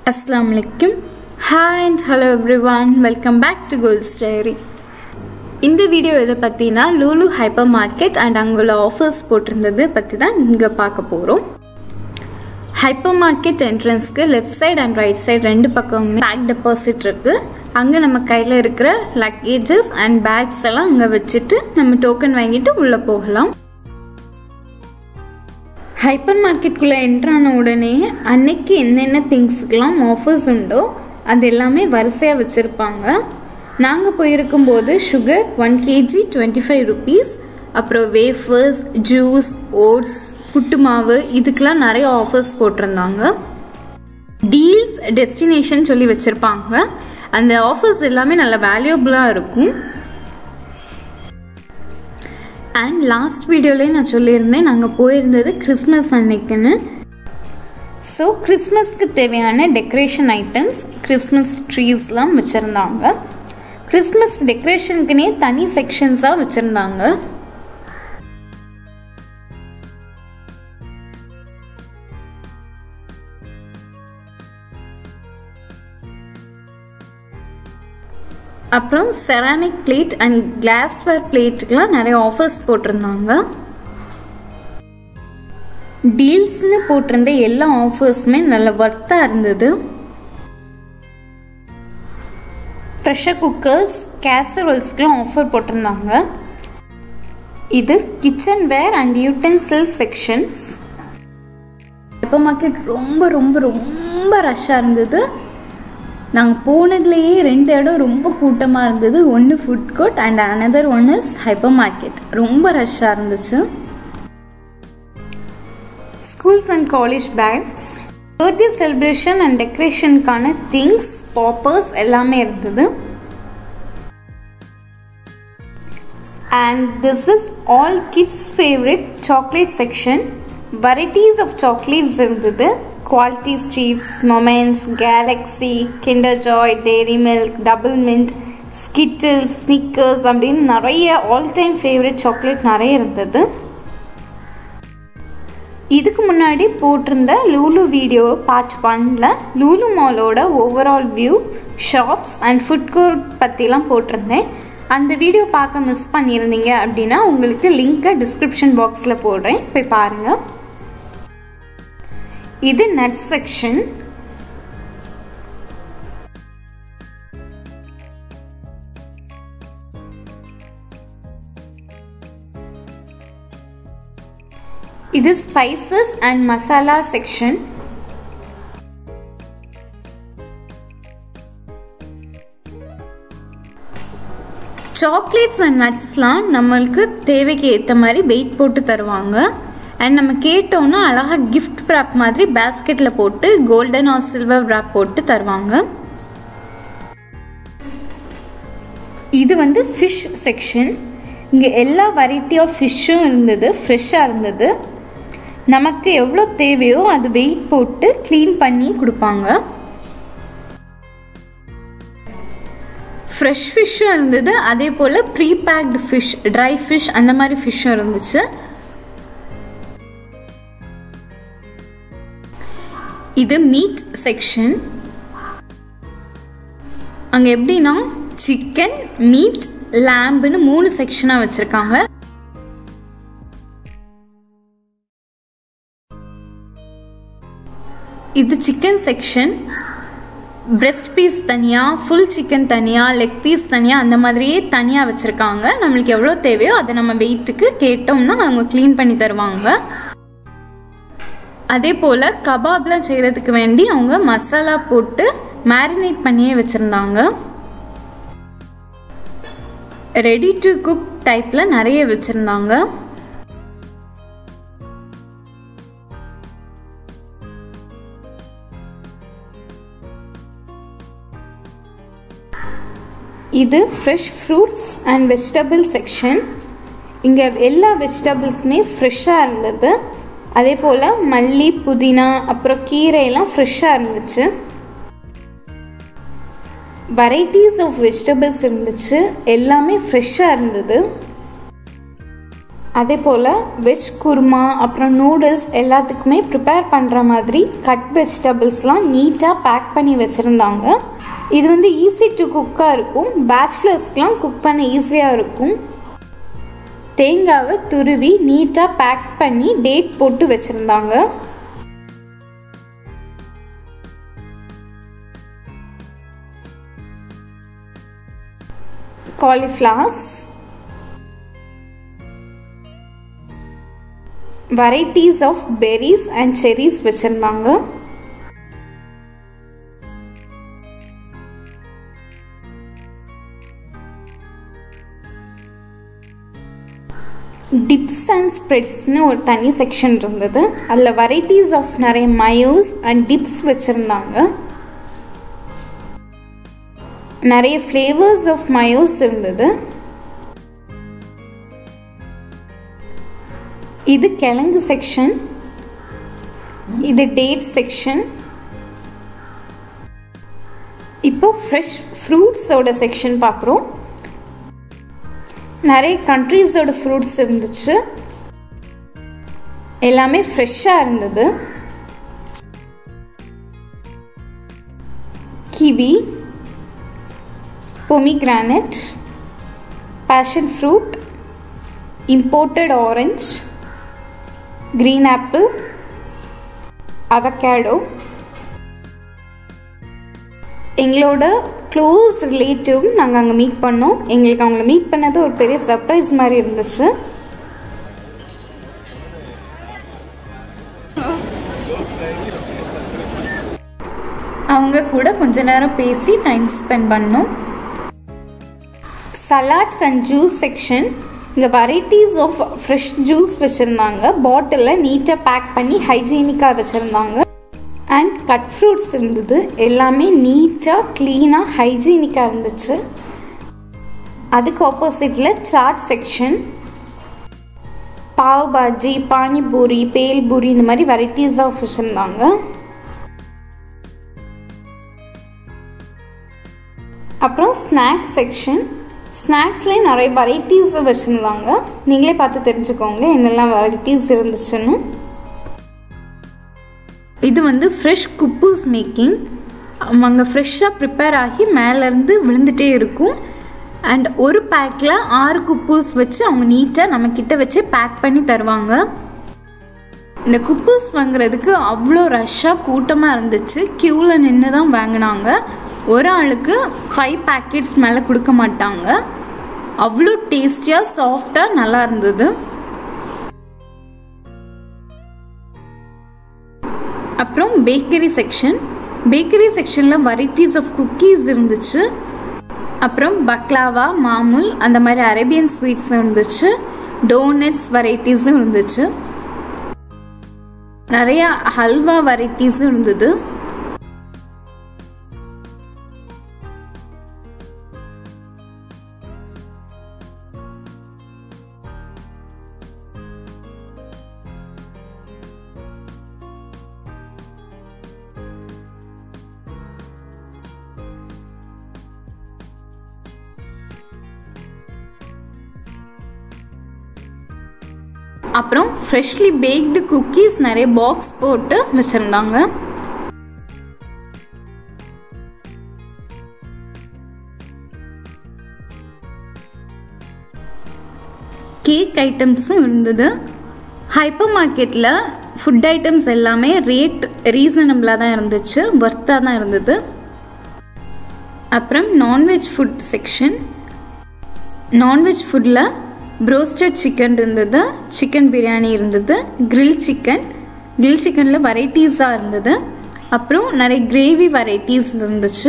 அஸ்லாம் வலைக்கும் hi and hello every one welcome back to goals diary இந்த வீடியோ எதை பற்றினா லூலு ஹைப்பர் மார்க்கெட் அண்ட் அங்குள்ள ஆஃபர்ஸ் போட்டிருந்தது பற்றி தான் இங்கே பார்க்க போகிறோம் ஹைப்பர் மார்க்கெட் என்ட்ரன்ஸ்க்கு left side and right side ரெண்டு பக்கமுமே பேக் டெபாசிட் இருக்கு அங்கே நம்ம கையில் இருக்கிற லக்கேஜஸ் அண்ட் பேக்ஸ் எல்லாம் அங்கே வச்சுட்டு நம்ம டோக்கன் வாங்கிட்டு உள்ளே போகலாம் ஹைப்பர் மார்க்கெட்டுக்குள்ளே என்ட்ரான உடனே அன்னைக்கு என்னென்ன திங்ஸ்க்கெலாம் ஆஃபர்ஸ் உண்டோ அது எல்லாமே வரிசையாக வச்சுருப்பாங்க நாங்கள் போயிருக்கும்போது sugar one kg twenty five rupees அப்புறம் வேஃபர்ஸ் ஜூஸ் ஓட்ஸ் புட்டு மாவு இதுக்கெலாம் நிறைய ஆஃபர்ஸ் போட்டிருந்தாங்க டீல்ஸ் டெஸ்டினேஷன் சொல்லி வச்சுருப்பாங்க அந்த ஆஃபர்ஸ் எல்லாமே நல்ல வேல்யூபிளாக இருக்கும் அண்ட் லாஸ்ட் வீடியோலேயே நான் சொல்லியிருந்தேன் நாங்கள் போயிருந்தது கிறிஸ்மஸ் அன்னைக்குன்னு ஸோ கிறிஸ்மஸ்க்கு தேவையான டெக்கரேஷன் ஐட்டம்ஸ் கிறிஸ்மஸ் ட்ரீஸ்லாம் வச்சுருந்தாங்க கிறிஸ்மஸ் டெக்கரேஷனுக்குனே தனி செக்ஷன்ஸாக வச்சுருந்தாங்க அப்புறம் செராமிக் பிளேட் அண்ட் கிளாஸ்வேர் பிளேட்டுக்கெலாம் நிறைய ஆஃபர்ஸ் போட்டிருந்தாங்க டீல்ஸ்னு போட்டிருந்த எல்லா ஆஃபர்ஸுமே நல்ல ஒர்த்தாக இருந்தது ப்ரெஷர் குக்கர்ஸ் கேசரோல்ஸ்க்குலாம் ஆஃபர் போட்டிருந்தாங்க இது kitchenware and utensil sections supermarket ரொம்ப ரொம்ப ரொம்ப ரஷ்ஷாக இருந்தது நாங்கள் போனதுலேயே ரெண்டு இடம் ரொம்ப கூட்டமாக இருந்தது ஒன்று food court and another one is hyper market ரொம்ப ரஷ்ஷாக இருந்துச்சு schools and college bags birthday celebration and டெக்கரேஷனுக்கான திங்ஸ் பாப்பர்ஸ் எல்லாமே இருந்தது and this is all kids favourite chocolate section varieties of chocolates இருந்தது Quality Streets Moments Galaxy Kinder Joy Dairy Milk Double Mint Skittle Snickers அப்படின்னு நிறைய all time favourite chocolate நிறைய இருந்தது இதுக்கு முன்னாடி போட்டிருந்த லூலு வீடியோவை பார்ட் ஒன்ல லூலு மாலோட overall view shops and food court பற்றிலாம் போட்டிருந்தேன் அந்த வீடியோ பார்க்க மிஸ் பண்ணியிருந்தீங்க அப்படின்னா உங்களுக்கு லிங்க்கை டிஸ்கிரிப்ஷன் பாக்ஸில் போடுறேன் போய் பாருங்கள் இது நட் செக்ஷன் இது spices and masala section chocolates and நட்ஸ்லாம் நம்மளுக்கு தேவைக்கு ஏற்ற மாதிரி வெயிட் போட்டு தருவாங்க அண்ட் நம்ம கேட்டோம்னா அழகாக கிஃப்ட் வ்ராப் மாதிரி பேஸ்கெட்டில் போட்டு கோல்டன் ஆர் சில்வர் வ்ராப் போட்டு தருவாங்க இது வந்து ஃபிஷ் செக்ஷன் இங்கே எல்லா வெரைட்டி ஆஃப் ஃபிஷ்ஷும் இருந்தது ஃப்ரெஷ்ஷாக இருந்தது நமக்கு எவ்வளோ தேவையோ அது வெயிட் போட்டு க்ளீன் பண்ணி கொடுப்பாங்க ஃப்ரெஷ் ஃபிஷ்ஷும் இருந்தது அதே போல் pre packed fish dry fish அந்த மாதிரி ஃபிஷ்ஷும் இருந்துச்சு இது மீட் செக்ஷன் அங்கே எப்படின்னா சிக்கன் மீட் லேம்புன்னு மூணு செக்ஷனாக வச்சுருக்காங்க இது சிக்கன் செக்ஷன் பிரெஸ்ட் பீஸ் தனியாக ஃபுல் சிக்கன் தனியாக லெக் பீஸ் தனியாக அந்த மாதிரியே தனியாக வச்சுருக்காங்க நம்மளுக்கு எவ்வளோ தேவையோ அதை நம்ம வெயிட்டுக்கு கேட்டோம்னா அவங்க க்ளீன் பண்ணி தருவாங்க அதே போல் கபாப்லாம் செய்கிறதுக்கு வேண்டி அவங்க மசாலா போட்டு மேரினேட் பண்ணியே வச்சுருந்தாங்க ரெடி டு குக் டைப்பில் நிறைய வச்சுருந்தாங்க இது fresh fruits and vegetable section இங்கே எல்லா வெஜிடபிள்ஸுமே ஃப்ரெஷ்ஷாக இருந்தது அதே போல் மல்லி புதினா அப்புறம் கீரையெல்லாம் ஃப்ரெஷ்ஷாக இருந்துச்சு வெரைட்டிஸ் ஆஃப் வெஜிடபிள்ஸ் இருந்துச்சு எல்லாமே ஃப்ரெஷ்ஷாக இருந்தது அதே போல் வெஜ் குருமா அப்புறம் நூடுல்ஸ் எல்லாத்துக்குமே ப்ரிப்பேர் பண்ணுற மாதிரி கட் வெஜிடபிள்ஸ்லாம் நீட்டாக பேக் பண்ணி வச்சுருந்தாங்க இது வந்து ஈஸி டு குக்காக இருக்கும் பேச்சுலர்ஸ்க்கெலாம் குக் பண்ண ஈஸியாக இருக்கும் தேங்காவை துருவி நீட்டாக பேக் பண்ணி டேட் போட்டு வச்சுருந்தாங்க cauliflowers varieties of berries and cherries வச்சுருந்தாங்க டிப்ஸ் அண்ட் ஸ்ப்ரெட்ஸ்னு ஒரு தனி செக்ஷன் இருந்தது அதில் வெரைட்டிஸ் ஆஃப் நிறைய மயோஸ் அண்ட் டிப்ஸ் வச்சுருந்தாங்க நிறைய ஃப்ளேவர்ஸ் ஆஃப் மயோஸ் இருந்தது இது கிழங்கு செக்ஷன் இது டேட் செக்ஷன் இப்போ ஃப்ரெஷ் ஃப்ரூட்ஸோட செக்ஷன் பார்க்குறோம் நிறைய கண்ட்ரீஸோட ஃப்ரூட்ஸ் இருந்துச்சு எல்லாமே ஃப்ரெஷ்ஷாக இருந்தது kiwi pomegranate passion fruit imported orange green apple avocado எங்களோட க்ளோஸ் ரிலேட்டிவ் நாங்கள் அங்கே மீட் பண்ணோம் எங்களுக்கு அவங்கள மீட் பண்ணது ஒரு பெரிய சர்ப்ரைஸ் மாதிரி இருந்துச்சு அவங்க கூட கொஞ்ச நேரம் பேசி டைம் ஸ்பெண்ட் பண்ணோம் சலாட்ஸ் அண்ட் ஜூஸ் செக்ஷன் இங்கே வெரைட்டிஸ் ஆஃப் ஃப்ரெஷ் ஜூஸ் வச்சுருந்தாங்க பாட்டிலில் நீட்டாக பேக் பண்ணி ஹைஜீனிக்காக வச்சுருந்தாங்க அண்ட் கட் ஃப்ரூட்ஸ் இருந்தது எல்லாமே நீட்டாக க்ளீனாக ஹைஜீனிக்காக இருந்துச்சு அதுக்கு ஆப்போசிட்டில் சாட் செக்ஷன் பாவ் பாஜி பானிபூரி பேல்பூரி இந்த மாதிரி வெரைட்டிஸ் ஆஃப் வச்சுருந்தாங்க அப்புறம் ஸ்நாக்ஸ் செக்ஷன் ஸ்நாக்ஸ்லேயே நிறைய வெரைட்டிஸ் வச்சுருந்தாங்க நீங்களே பார்த்து தெரிஞ்சுக்கோங்க என்னெல்லாம் வெரைட்டிஸ் இருந்துச்சுன்னு இது வந்து ஃப்ரெஷ் குப்பூஸ் மேக்கிங் அங்கே ஃப்ரெஷ்ஷாக ப்ரிப்பேர் ஆகி மேலேருந்து விழுந்துட்டே இருக்கும் அண்ட் ஒரு பேக்கில் ஆறு குப்பூஸ் வச்சு அவங்க நீட்டாக நம்மக்கிட்ட வச்சு பேக் பண்ணி தருவாங்க இந்த குப்பூஸ் வாங்குறதுக்கு அவ்வளோ ரஷ்ஷாக கூட்டமாக இருந்துச்சு க்யூவில் நின்று தான் வாங்கினாங்க ஒரு ஆளுக்கு ஃபைவ் பேக்கெட்ஸ் மேலே கொடுக்க மாட்டாங்க அவ்வளோ டேஸ்டியாக சாஃப்டாக நல்லா இருந்தது அப்புறம் பேக்கரி செக்ஷன் பேக்கரி செக்ஷனில் வெரைட்டிஸ் ஆஃப் குக்கீஸ் இருந்துச்சு அப்புறம் பக்லாவா மாமூல் அந்த மாதிரி அரேபியன் ஸ்வீட்ஸ் இருந்துச்சு டோனட்ஸ் வெரைட்டிஸும் இருந்துச்சு நிறைய ஹல்வா வெரைட்டிஸும் இருந்தது அப்புறம் ஃப்ரெஷ்லி பேக்டு குக்கீஸ் நிறைய பாக்ஸ் போட்டு வச்சுருந்தாங்க கேக் ஐட்டம்ஸும் இருந்தது ஹைப்பர் மார்க்கெட்டில் ஃபுட் ஐட்டம்ஸ் எல்லாமே ரேட் ரீசனபிளாக தான் இருந்துச்சு ஒர்த்தாக தான் இருந்தது அப்புறம் நான்வெஜ் ஃபுட் செக்ஷன் நான்வெஜ் ஃபுட்டில் ப்ரோஸ்டட் சிக்கன் இருந்தது சிக்கன் பிரியாணி இருந்தது கிரில் சிக்கன் கிரில் சிக்கனில் வெரைட்டிஸாக இருந்தது அப்புறம் நிறைய கிரேவி வெரைட்டிஸ் இருந்துச்சு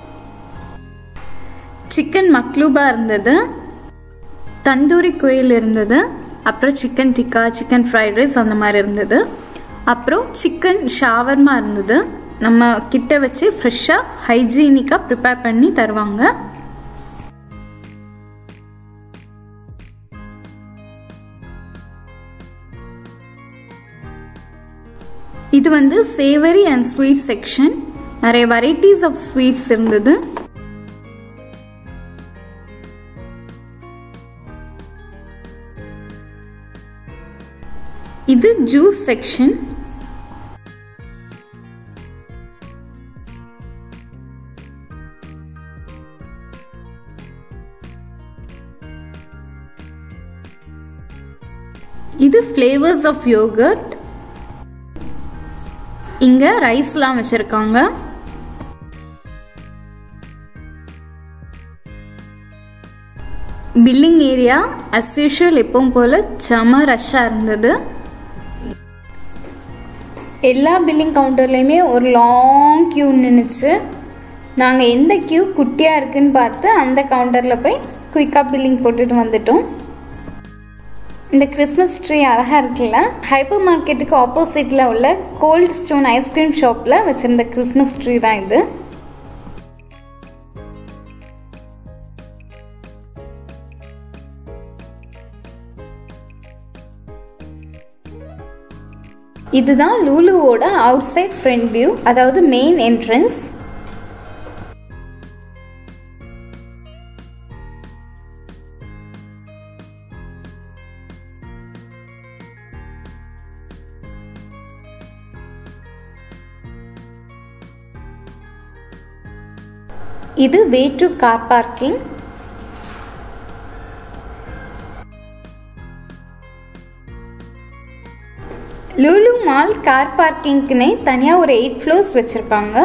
சிக்கன் மக்லூபா இருந்தது தந்தூரி கோயில் இருந்தது அப்புறம் chicken tikka chicken fried rice அந்த மாதிரி இருந்தது அப்புறம் சிக்கன் ஷாவர்மா இருந்தது நம்ம கிட்ட வச்சு ஃப்ரெஷ்ஷாக ஹைஜீனிக்காக ப்ரிப்பேர் பண்ணி தருவாங்க இது வந்து சேவரி அண்ட் ஸ்வீட் செக்ஷன் நிறைய வெரைட்டிஸ் ஆஃப் ஸ்வீட்ஸ் இருந்தது இது ஜூஸ் செக்ஷன் இது ஃப்ளேவர்ஸ் ஆஃப் யோகர்ட் இங்க ரைஸ்லாம் வச்சிருக்காங்க பில்லிங் ஏரியா அஸ் யூஷுவல் எப்பவும் போல செம ரஷ்ஷாக இருந்தது எல்லா பில்லிங் கவுண்டர்லேயுமே ஒரு லாங் கியூ நின்றுச்சு நாங்கள் எந்த கியூ குட்டியாக இருக்குன்னு பார்த்து அந்த கவுண்டரில் போய் குயிக்காக பில்லிங் போட்டுட்டு வந்துட்டோம் இந்த கிறிஸ்மஸ் ட்ரீ அழகாக இருக்குல்ல ஹைப்பர் மார்க்கெட்டுக்கு ஆப்போசிட்டில் உள்ள கோல்ட் ஸ்டோன் ஐஸ்கிரீம் ஷாப்பில் வச்சுருந்த கிறிஸ்மஸ் ட்ரீ தான் இது இதுதான் லூலுவோட அவுட் சைட் ஃப்ரண்ட் வியூ அதாவது மெயின் என்ட்ரன்ஸ் இது way to car parking Lulu mall car பார்க்கிங்க்குனே தனியாக ஒரு எயிட் ஃப்ளோர்ஸ் வச்சுருப்பாங்க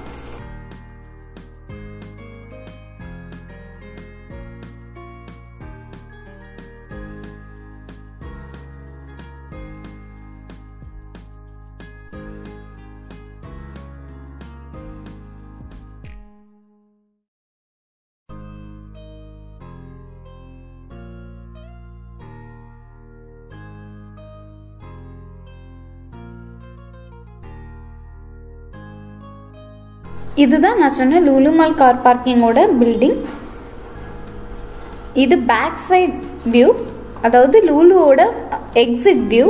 இதுதான் நான் சொன்ன லூலுமால் கார் பார்க்கிங்கோட பில்டிங் இது பேக் சைட் வியூ அதாவது லூலுவோட எக்ஸிட் வியூ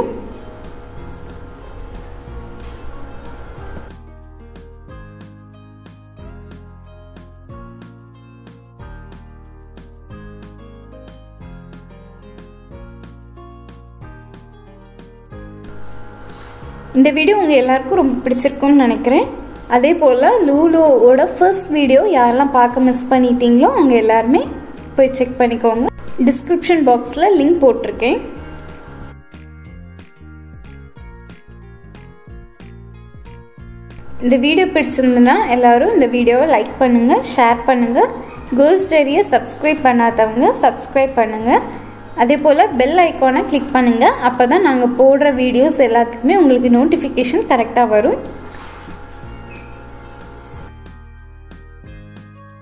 இந்த வீடியோ உங்கள் எல்லாருக்கும் ரொம்ப பிடிச்சிருக்கும்னு நினைக்கிறேன் அதே போல் லூலோவோட ஃபர்ஸ்ட் வீடியோ யாரெல்லாம் பார்க்க மிஸ் பண்ணிட்டீங்களோ அவங்க எல்லாருமே போய் செக் பண்ணிக்கோங்க டிஸ்கிரிப்ஷன் பாக்ஸில் லிங்க் போட்டிருக்கேன் இந்த வீடியோ பிடிச்சிருந்துன்னா எல்லாரும் இந்த வீடியோவை லைக் பண்ணுங்கள் ஷேர் பண்ணுங்கள் கேர்ள்ஸ் டைரியை சப்ஸ்கிரைப் பண்ணாதவங்க சப்ஸ்கிரைப் பண்ணுங்கள் அதே போல் பெல் ஐக்கானை கிளிக் பண்ணுங்கள் அப்போ தான் நாங்கள் போடுற வீடியோஸ் எல்லாத்துக்குமே உங்களுக்கு நோட்டிஃபிகேஷன் கரெக்டாக வரும்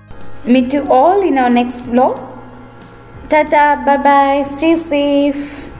meet you all in our next vlog. Tata, bye bye, stay safe.